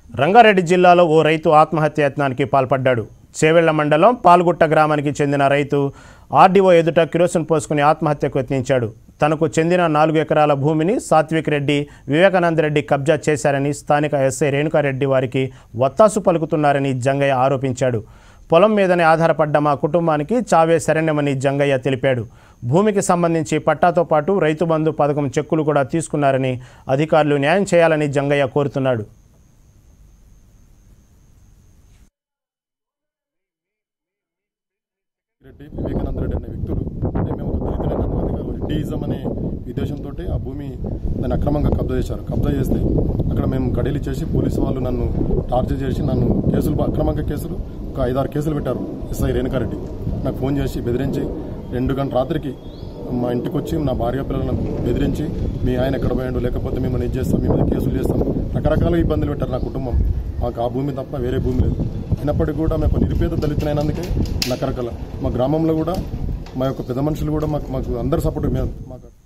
రంగారెడ్డి జిల్లాలో ఓ రైతు ఆత్మహత్య యత్నానికి పాల్పడ్డాడు చేవెళ్ల మండలం పాల్గుట్ట గ్రామానికి చెందిన రైతు ఆర్డీఓ ఎదుట కిరోసిన్ పోసుకుని ఆత్మహత్యకు యత్నించాడు తనకు చెందిన నాలుగు ఎకరాల భూమిని సాత్విక్ రెడ్డి వివేకానంద రెడ్డి కబ్జా చేశారని స్థానిక ఎస్ఐ రేణుకారెడ్డి వారికి వత్తాసు పలుకుతున్నారని జంగయ్య ఆరోపించాడు పొలం మీదనే ఆధారపడ్డ మా కుటుంబానికి చావే శరణ్యమని జంగయ్య తెలిపాడు భూమికి సంబంధించి పట్టాతో పాటు రైతు బంధు పథకం చెక్కులు కూడా తీసుకున్నారని అధికారులు న్యాయం చేయాలని జంగయ్య కోరుతున్నాడు రెడ్డి వివేకానంద రెడ్డి అనే వ్యక్తులు అంటే మేము ఒక దళితులైన రెడ్డియిజం అనే ఉద్దేశంతో ఆ భూమి దాన్ని అక్రమంగా కబ్జా చేశారు కబ్జా చేస్తే అక్కడ మేము కడీలు చేసి పోలీసు వాళ్ళు నన్ను టార్చర్ చేసి నన్ను కేసులు అక్రమంగా కేసులు ఒక ఐదారు కేసులు పెట్టారు ఎస్ఐ రేణుకారెడ్డి నాకు ఫోన్ చేసి బెదిరించి రెండు గంటల రాత్రికి మా ఇంటికి వచ్చి నా భార్య పిల్లలను బెదిరించి మీ ఆయన ఎక్కడ పోయాడు లేకపోతే మిమ్మల్ని ఇది చేస్తాం మీ మీద కేసులు చేస్తాం రకరకాల ఇబ్బందులు పెట్టారు నా కుటుంబం మాకు ఆ భూమి తప్ప వేరే భూమి లేదు అయినప్పటికీ కూడా మేము నిరుపేద దళితులైనందుకే రకరకాల మా గ్రామంలో కూడా మా యొక్క పెద్ద మనుషులు కూడా మాకు మాకు అందరు సపోర్ట్ మాకు